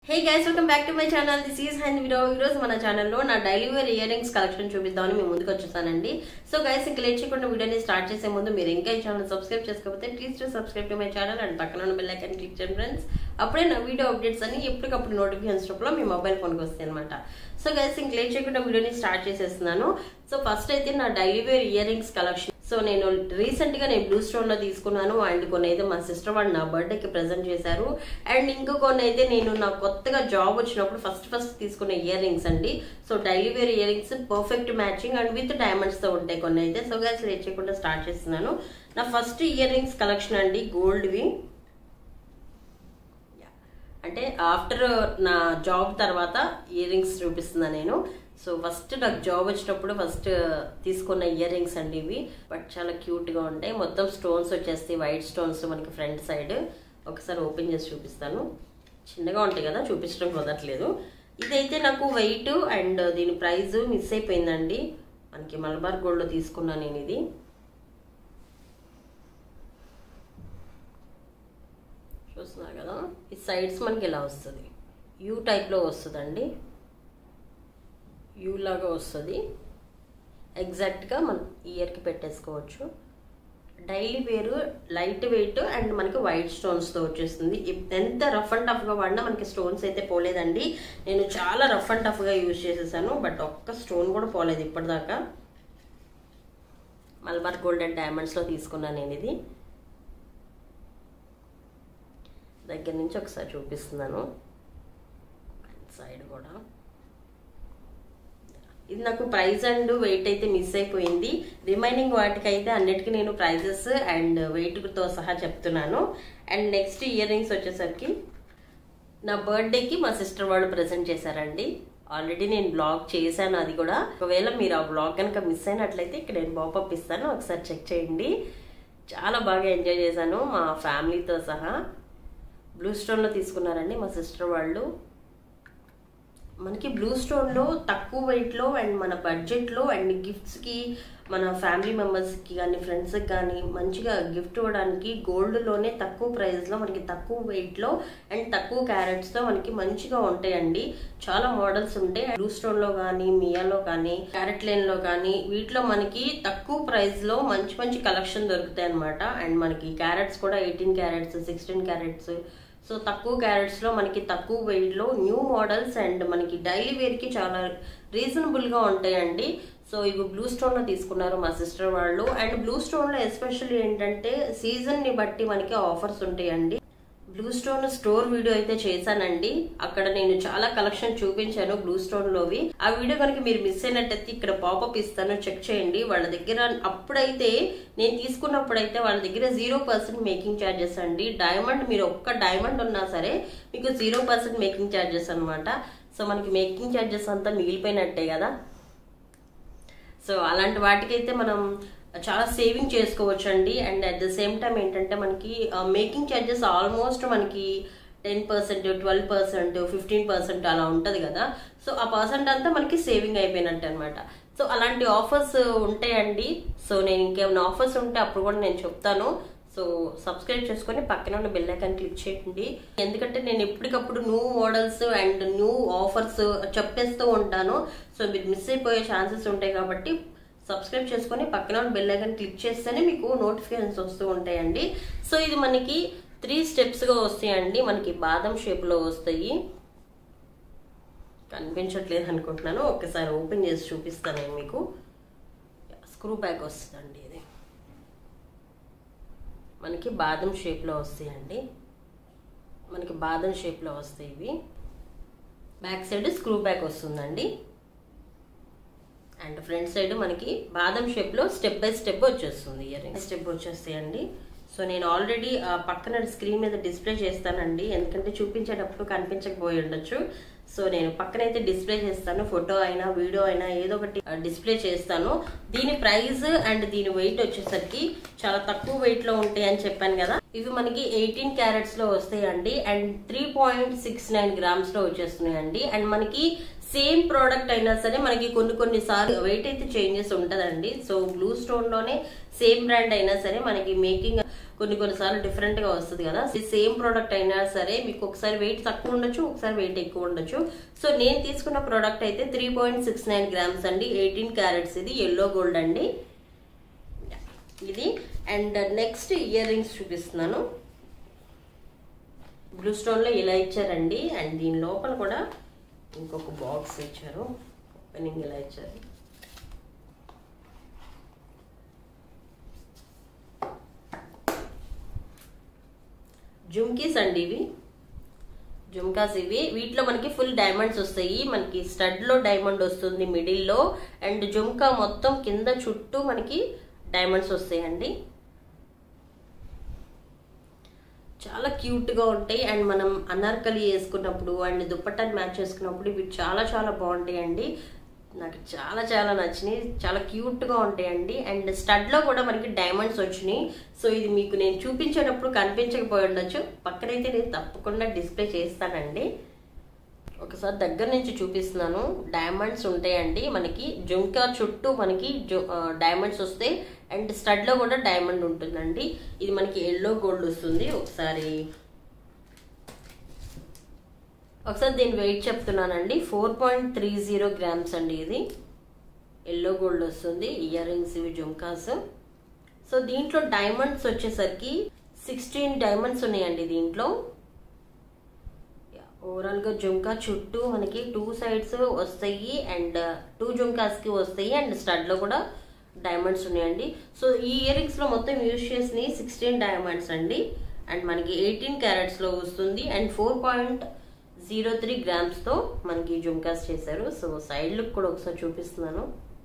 hey guys welcome back to my channel this is hand video ఈ రోజు మన ఛానల్లో నా daily wear earrings collection చూపిద్దామని మేము ముందుకు వచ్చేసానండి సో గైస్ ఇంకా లేట్ చేయకుండా వీడియోని స్టార్ట్ చేసే ముందు మీరు ఇంకా ఈ ఛానల్ సబ్స్క్రైబ్ చేసుకోకపోతే please to subscribe to my channel and పక్కన ఉన్న బెల్ ఐకాన్ క్లిక్ చేయండి ఫ్రెండ్స్ అప్పుడే నా వీడియో అప్డేట్స్ అని ఎప్పటికప్పుడు నోటిఫికేషన్స్ రూపంలో మీ మొబైల్ ఫోన్కి వస్తాయి అనమాట సో గైస్ ఇంక లేట్ చేయకుండా వీడియోని స్టార్ట్ చేసేస్తున్నాను సో ఫస్ట్ అయితే నా daily wear earrings collection so నేను రీసెంట్ గా నేను బ్లూ స్టోన్ లో తీసుకున్నాను అండ్ కొన్ని అయితే మా సిస్టర్ వాళ్ళు నా బర్త్డే కి ప్రెజెంట్ చేశారు అండ్ ఇంకో కొన్ని అయితే నేను నా కొత్తగా జాబ్ వచ్చినప్పుడు ఫస్ట్ ఫస్ట్ తీసుకున్న ఇయర్ రింగ్స్ అండి so daily wear earrings perfect matching and with diamonds తో ఉంటాయి కొన్ని అయితే సో గ్యాస్ లేట్ చేయకుండా స్టార్ట్ చేస్తున్నాను నా ఫస్ట్ ఇయర్ రింగ్స్ కలెక్షన్ అండి గోల్డ్వి అంటే ఆఫ్టర్ నా జాబ్ తర్వాత ఇయర్ రింగ్స్ చూపిస్తున్నా నేను సో ఫస్ట్ నాకు జాబ్ వచ్చినప్పుడు ఫస్ట్ తీసుకున్న ఇయర్ రింగ్స్ అండి ఇవి బట్ చాలా క్యూట్ గా ఉంటాయి మొత్తం స్టోన్స్ వచ్చేస్తాయి వైట్ స్టోన్స్ మనకి ఫ్రంట్ సైడ్ ఒకసారి ఓపెన్ చేసి చూపిస్తాను చిన్నగా ఉంటాయి కదా చూపించడం కుదరట్లేదు ఇదైతే నాకు వెయిట్ అండ్ దీని ప్రైస్ మిస్ అయిపోయిందండి మనకి మలబార్ గోల్డ్ తీసుకున్నాను నేను ఇది చూస్తున్నా కదా ఈ సైడ్స్ మనకి ఇలా వస్తుంది యూ టైప్లో వస్తుందండి యూ లాగా వస్తుంది ఎగ్జాక్ట్గా మన ఇయర్కి పెట్టేసుకోవచ్చు daily wear light weight and మనకి వైట్ స్టోన్స్తో వచ్చేస్తుంది ఎంత రఫ్ అండ్ టఫ్గా వాడినా మనకి స్టోన్స్ అయితే పోలేదండి నేను చాలా రఫ్ అండ్ టఫ్గా యూజ్ చేసేసాను బట్ ఒక్క స్టోన్ కూడా పోలేదు ఇప్పటిదాకా మల్బార్ గోల్డ్ అండ్ డైమండ్స్లో తీసుకున్నాను నేను ఇది దగ్గర నుంచి ఒకసారి చూపిస్తున్నాను సైడ్ కూడా ఇది నాకు ప్రైస్ అండ్ వెయిట్ అయితే మిస్ అయిపోయింది రిమైనింగ్ వాటికి అయితే అన్నిటికీ నేను ప్రైజెస్ అండ్ వెయిట్తో సహా చెప్తున్నాను అండ్ నెక్స్ట్ ఇయర్ రింగ్స్ వచ్చేసరికి నా బర్త్డేకి మా సిస్టర్ వాళ్ళు ప్రజెంట్ చేశారండి ఆల్రెడీ నేను బ్లాగ్ చేశాను అది కూడా ఒకవేళ మీరు ఆ బ్లాగ్ కనుక మిస్ అయినట్లయితే ఇక్కడ నేను బాపప్ ఇస్తాను ఒకసారి చెక్ చేయండి చాలా బాగా ఎంజాయ్ చేశాను మా ఫ్యామిలీతో సహా బ్లూ స్టోన్లో తీసుకున్నారండి మా సిస్టర్ వాళ్ళు మనకి బ్లూ స్టోన్లో తక్కువ వెయిట్లో అండ్ మన బడ్జెట్లో అండ్ గిఫ్ట్స్కి మన ఫ్యామిలీ మెంబర్స్కి కానీ ఫ్రెండ్స్కి కానీ మంచిగా గిఫ్ట్ ఇవ్వడానికి గోల్డ్లోనే తక్కువ ప్రైస్లో మనకి తక్కువ వెయిట్లో అండ్ తక్కువ క్యారెట్స్తో మనకి మంచిగా ఉంటాయండి చాలా మోడల్స్ ఉంటాయి బ్లూ స్టోన్లో కానీ మియాలో కానీ క్యారెట్ లైన్లో కానీ వీటిలో మనకి తక్కువ ప్రైస్లో మంచి మంచి కలెక్షన్ దొరుకుతాయి అనమాట అండ్ మనకి క్యారెట్స్ కూడా eighteen carats sixteen carats so తక్కువ క్యారెట్స్లో మనకి తక్కువ వెయిట్లో న్యూ మోడల్స్ అండ్ మనకి డైలీ వేర్కి చాలా రీజనబుల్గా ఉంటాయండి సో ఇవి బ్లూ స్టోన్లో తీసుకున్నారు మా సిస్టర్ వాళ్ళు అండ్ బ్లూ స్టోన్లో ఎస్పెషల్లీ ఏంటంటే సీజన్ని బట్టి మనకి ఆఫర్స్ ఉంటాయండి బ్లూ స్టోన్ స్టోర్ వీడియో అయితే చేశానండి అక్కడ నేను చాలా కలెక్షన్ చూపించాను బ్లూ స్టోన్ లోవి ఆ వీడియో కనుక మీరు మిస్ అయినట్టయితే ఇక్కడ పాపప్ ఇస్తాను చెక్ చేయండి వాళ్ళ దగ్గర అప్పుడైతే నేను తీసుకున్నప్పుడైతే వాళ్ళ దగ్గర జీరో పర్సెంట్ మేకింగ్ ఛార్జెస్ అండి డైమండ్ మీరు ఒక్క డైమండ్ ఉన్నా సరే మీకు జీరో పర్సెంట్ మేకింగ్ ఛార్జెస్ అనమాట సో మనకి మేకింగ్ ఛార్జెస్ అంతా మిగిలిపోయినట్టే కదా సో అలాంటి వాటికైతే మనం చాలా సేవింగ్ చేసుకోవచ్చు అండి and at the same time ఏంటంటే మనకి మేకింగ్ ఛార్జెస్ ఆల్మోస్ట్ మనకి ten percent twelve percent fifteen percent అలా ఉంటుంది కదా సో ఆ పర్సెంట్ అంతా మనకి సేవింగ్ అయిపోయినట్టు అనమాట సో అలాంటి ఆఫర్స్ ఉంటాయండి సో నేను ఇంకేమైనా ఆఫర్స్ ఉంటే అప్పుడు కూడా నేను చెప్తాను సో సబ్స్క్రైబ్ చేసుకొని పక్కన ఉన్న బెల్ ఐకాన్ క్లిక్ చేయండి ఎందుకంటే నేను ఎప్పటికప్పుడు new models and new offers చెప్పేస్తూ ఉంటాను సో మీరు మిస్ అయిపోయే ఛాన్సెస్ ఉంటాయి కాబట్టి సబ్స్క్రైబ్ చేసుకొని పక్కన బెల్ ఐకాన్ క్లిక్ చేస్తేనే మీకు నోటిఫికేషన్స్ వస్తూ ఉంటాయండి సో ఇది మనకి త్రీ స్టెప్స్గా వస్తాయండి మనకి బాదం షేప్లో వస్తాయి కనిపించట్లేదు అనుకుంటున్నాను ఒకసారి ఓపెన్ చేసి చూపిస్తాను నేను మీకు స్క్రూ బ్యాగ్ వస్తుందండి ఇది మనకి బాదం షేప్లో వస్తాయండి మనకి బాదం షేప్లో వస్తాయి ఇవి బ్యాక్ సైడ్ స్క్రూ బ్యాక్ వస్తుందండి అండ్ ఫ్రంట్ సైడ్ మనకి బాదం షేప్లో స్టెప్ బై స్టెప్ వచ్చేస్తుంది ఇయర్ రింగ్ స్టెప్ వచ్చేస్తాయండి సో నేను ఆల్రెడీ పక్కన స్క్రీన్ మీద డిస్ప్లే చేస్తానండి ఎందుకంటే చూపించేటప్పుడు కనిపించకపోయి ఉండొచ్చు సో నేను పక్కనైతే డిస్ప్లే చేస్తాను ఫోటో అయినా వీడియో అయినా ఏదో ఒకటి డిస్ప్లే చేస్తాను దీని ప్రైస్ అండ్ దీని వెయిట్ వచ్చేసరికి చాలా తక్కువ వెయిట్ లో ఉంటాయి అని చెప్పాను కదా ఇవి మనకి ఎయిటీన్ క్యారెట్స్ లో వస్తాయండి and three point six nine grams లో వచ్చేస్తున్నాయండి అండ్ మనకి సేమ్ ప్రోడక్ట్ అయినా సరే మనకి కొన్ని కొన్ని సార్లు వెయిట్ అయితే చేంజెస్ ఉంటదండి సో బ్లూ స్టోన్ లోనే సేమ్ బ్రాండ్ అయినా సరే మనకి మేకింగ్ కొన్ని కొన్నిసార్లు డిఫరెంట్ గా వస్తుంది కదా సేమ్ ప్రోడక్ట్ అయినా సరే మీకు ఒకసారి వెయిట్ తక్కువ ఉండొచ్చు ఒకసారి వెయిట్ ఎక్కువ ఉండొచ్చు సో నేను తీసుకున్న ప్రోడక్ట్ అయితే three point six nine grams అండి ఎయిటీన్ క్యారెట్స్ ఇది ఎల్లో గోల్డ్ అండి ఇది అండ్ నెక్స్ట్ ఇయర్ రింగ్స్ చూపిస్తున్నాను బ్లూ స్టోన్లో ఇలా ఇచ్చారండి అండ్ దీని లోపల కూడా ఇంకొక బాక్స్ ఇచ్చారు ఓపెనింగ్ ఇలా ఇచ్చారు జుమ్కీస్ అండి ఇవి జుమ్కాస్ ఇవి వీటిలో మనకి ఫుల్ డైమండ్స్ వస్తాయి మనకి స్టడ్ లో డైమండ్ వస్తుంది మిడిల్ లో అండ్ జుమ్కా మొత్తం కింద చుట్టూ మనకి డైమండ్స్ వస్తాయండి చాలా క్యూట్ గా ఉంటాయి అండ్ మనం అనార్కలి వేసుకున్నప్పుడు అండ్ దుప్పట్టాన్ని మ్యాచ్ చేసుకున్నప్పుడు ఇవి చాలా చాలా బాగుంటాయి అండి నాకు చాలా చాలా నచ్చినాయి చాలా క్యూట్ గా ఉంటాయండి అండ్ స్టడ్ లో కూడా మనకి డైమండ్స్ వచ్చినాయి సో ఇది మీకు నేను చూపించేటప్పుడు కనిపించకపోయి ఉండొచ్చు పక్కనైతే నేను తప్పకుండా డిస్ప్లే చేస్తానండి ఒకసారి దగ్గర నుంచి చూపిస్తున్నాను డైమండ్స్ ఉంటాయండి మనకి జుంకా చుట్టూ మనకి డైమండ్స్ వస్తాయి అండ్ స్టడ్ లో కూడా డైమండ్ ఉంటుందండి ఇది మనకి ఎల్లో గోల్డ్ వస్తుంది ఒకసారి ఒకసారి దీని వెయిట్ చెప్తున్నానండి four point three zero grams అండి ఇది ఎల్లో గోల్డ్ వస్తుంది ఇయర్ రింగ్స్ ఇవి జుంకాస్ సో దీంట్లో డైమండ్స్ వచ్చేసరికి సిక్స్టీన్ డైమండ్స్ ఉన్నాయండి దీంట్లో ఓవరాల్ గా జుంకా చుట్టూ మనకి టూ సైడ్స్ వస్తాయి అండ్ టూ జుంకాస్ కి వస్తాయి అండ్ స్టడ్ లో కూడా డైమండ్స్ ఉన్నాయండి సో ఈ ఇయర్ రింగ్స్ లో మొత్తం యూజ్ చేసిన సిక్స్టీన్ డైమండ్స్ అండి అండ్ మనకి ఎయిటీన్ క్యారెట్స్ లో వస్తుంది and four point zero three grams తో మనకి జుంకాస్ చేశారు సో సైడ్ లుక్ కూడా ఒకసారి చూపిస్తున్నాను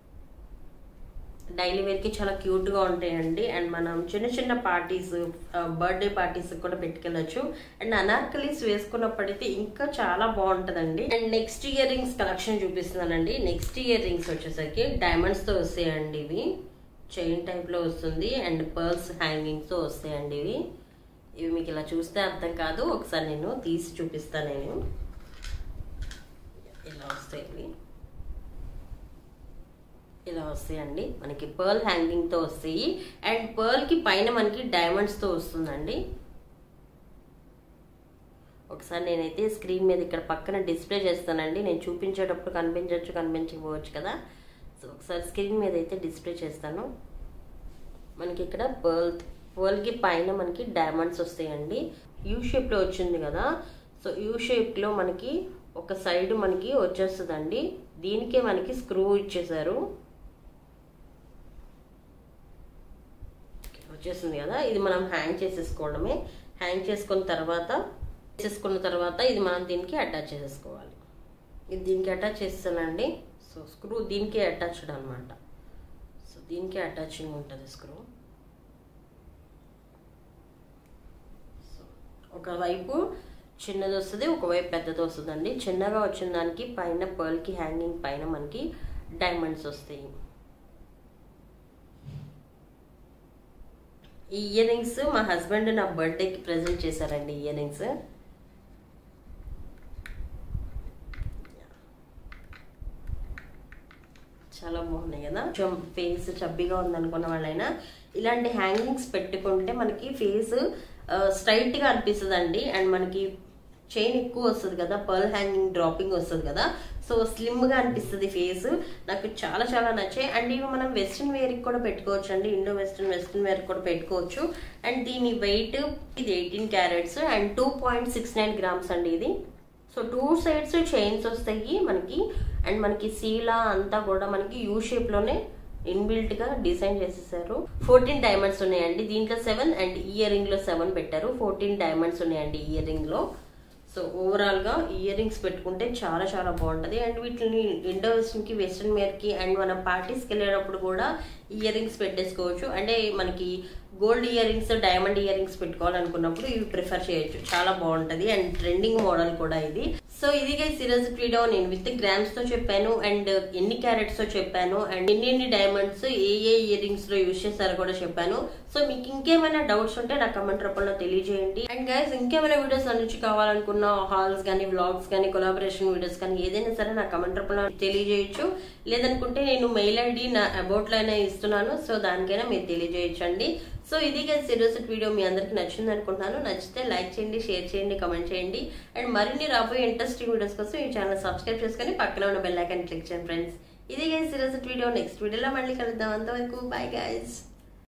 డైలీ వేర్ కి చాలా క్యూట్ గా ఉంటాయండి అండ్ మనం చిన్న చిన్న పార్టీస్ బర్త్డే పార్టీస్ కూడా పెట్టుకెళ్ళచ్చు అండ్ అనార్కలీస్ వేసుకున్నప్పుడైతే ఇంకా చాలా బాగుంటదండి and next earrings collection చూపిస్తున్నానండి నెక్స్ట్ ఇయర్ రింగ్స్ వచ్చేసరికి డైమండ్స్ తో వస్తాయండి ఇవి చైన్ టైప్ లో వస్తుంది అండ్ పర్ల్స్ హ్యాంగింగ్స్ తో వస్తాయండి ఇవి ఇవి మీకు ఇలా చూస్తే అర్థం కాదు ఒకసారి నేను తీసి చూపిస్తాను నేను ఇలా వస్తాయి ఇవి ఇలా వస్తాయండి మనకి పర్ల్ హ్యాంగింగ్ తో వస్తాయి అండ్ పర్ల్ కి పైన మనకి డైమండ్స్ తో వస్తుందండి ఒకసారి నేనైతే స్క్రీన్ మీద ఇక్కడ పక్కన డిస్ప్లే చేస్తానండి నేను చూపించేటప్పుడు కనిపించవచ్చు కనిపించకపోవచ్చు కదా సో ఒకసారి స్క్రీన్ మీద అయితే డిస్ప్లే చేస్తాను మనకి ఇక్కడ పర్ల్ పర్ల్కి పైన మనకి డైమండ్స్ వస్తాయండి యూ షేప్లో వచ్చింది కదా సో యూ షేప్లో మనకి ఒక సైడ్ మనకి వచ్చేస్తుందండి దీనికే మనకి స్క్రూ ఇచ్చేసారు వచ్చేసింది కదా ఇది మనం హ్యాంగ్ చేసేసుకోవడమే హ్యాంగ్ చేసుకున్న తర్వాత చేసేసుకున్న తర్వాత ఇది మనం దీనికి అటాచ్ చేసేసుకోవాలి ఇది దీనికి అటాచ్ చేస్తానండి సో స్క్రూ దీనికి అటాచ్డ్ అనమాట సో దీనికి అటాచింగ్ ఉంటుంది స్క్రూ సో ఒకవైపు చిన్నది వస్తుంది ఒకవైపు పెద్దది వస్తుందండి చిన్నగా వచ్చిన దానికి పైన పర్ల్కి హ్యాంగింగ్ పైన మనకి డైమండ్స్ వస్తాయి ఈ ఇయర్ రింగ్స్ మా హస్బెండ్ నా బర్త్డేకి ప్రజెంట్ చేశారండి ఇయర్ రింగ్స్ చాలా బాగున్నాయి కదా కొంచెం ఫేస్ చబ్బిగా ఉందనుకున్న వాళ్ళైనా ఇలాంటి హ్యాంగింగ్స్ పెట్టుకుంటే మనకి ఫేస్ స్ట్రైట్ గా అనిపిస్తుంది అండి అండ్ మనకి చైన్ ఎక్కువ వస్తుంది కదా పర్ల్ హ్యాంగింగ్ డ్రాపింగ్ వస్తుంది కదా సో స్లిమ్ గా అనిపిస్తుంది ఫేస్ నాకు చాలా చాలా నచ్చాయి అండ్ ఇవి మనం వెస్ట్రన్ వేర్ కి కూడా పెట్టుకోవచ్చు అండి ఇండో వెస్ట్రన్ వెస్ట్రన్ వేర్ కూడా పెట్టుకోవచ్చు అండ్ దీని వెయిట్ ఇది eighteen carats and two point six nine grams అండి ఇది సో టూ సైడ్స్ చైన్స్ వస్తాయి మనకి అండ్ మనకి సీలా అంతా కూడా మనకి యూ షేప్ లోనే ఇన్బిల్ట్ గా డిజైన్ చేసేసారు ఫోర్టీన్ డైమండ్స్ ఉన్నాయండి దీంట్లో సెవెన్ అండ్ ఇయర్ రింగ్ లో సెవెన్ పెట్టారు ఫోర్టీన్ డైమండ్స్ ఉన్నాయండి ఇయర్ రింగ్ లో సో ఓవరాల్ గా ఇయర్ రింగ్స్ పెట్టుకుంటే చాలా చాలా బాగుంటది అండ్ వీటిని ఇండో వెస్టర్న్ కి వెస్టర్న్ వేర్ కి అండ్ మనం పార్టీస్కి వెళ్ళేటప్పుడు కూడా ఇయర్ రింగ్స్ పెట్టేసుకోవచ్చు అంటే మనకి gold earrings diamond earrings పెట్టుకోవాలనుకున్నప్పుడు ఇవి ప్రిఫర్ చేయొచ్చు చాలా బాగుంటది అండ్ ట్రెండింగ్ మోడల్ కూడా ఇది సో ఇది గైస్ ఈరోజు వీడియో నేను విత్ గ్రామ్స్ తో చెప్పాను అండ్ ఎన్ని క్యారెట్స్ తో చెప్పాను అండ్ ఎన్ని ఎన్ని డైమండ్స్ ఏ ఏ ఇయర్ రింగ్స్ లో యూజ్ చేస్తారో కూడా చెప్పాను సో మీకు ఇంకేమైనా డౌట్స్ ఉంటే నా కమెంట్ రూపంలో తెలియజేయండి అండ్ గైస్ ఇంకేమైనా వీడియోస్ నుంచి కావాలనుకున్న హాల్స్ కానీ వ్లాగ్స్ కానీ కొలాబరేషన్ వీడియోస్ కానీ ఏదైనా సరే నా కమెంట్ రూపంలో తెలియజేయచ్చు లేదనుకుంటే నేను మెయిల్ ఐడి నా అబౌట్ లో అయినా ఇస్తున్నాను సో దానికైనా మీరు తెలియజేయచ్చండి సో ఇది గైస్ ఈరోజు వీడియో మీ అందరికి నచ్చింది అనుకుంటున్నాను నచ్చితే లైక్ చేయండి షేర్ చేయండి కామెంట్ చేయండి అండ్ మరిన్ని రాబోయే ఇంట్రెస్టింగ్ వీడియోస్ కోసం ఈ ఛానల్ సబ్స్క్రైబ్ చేసుకొని పక్కన ఉన్న బెల్ ఐకాన్ క్లిక్ చేయండి ఫ్రెండ్స్ ఇది గైస్ ఈరోజు వీడియో నెక్స్ట్ వీడియోలో మళ్ళీ కలుద్దాం అంతవరకు బాయ్ గైస్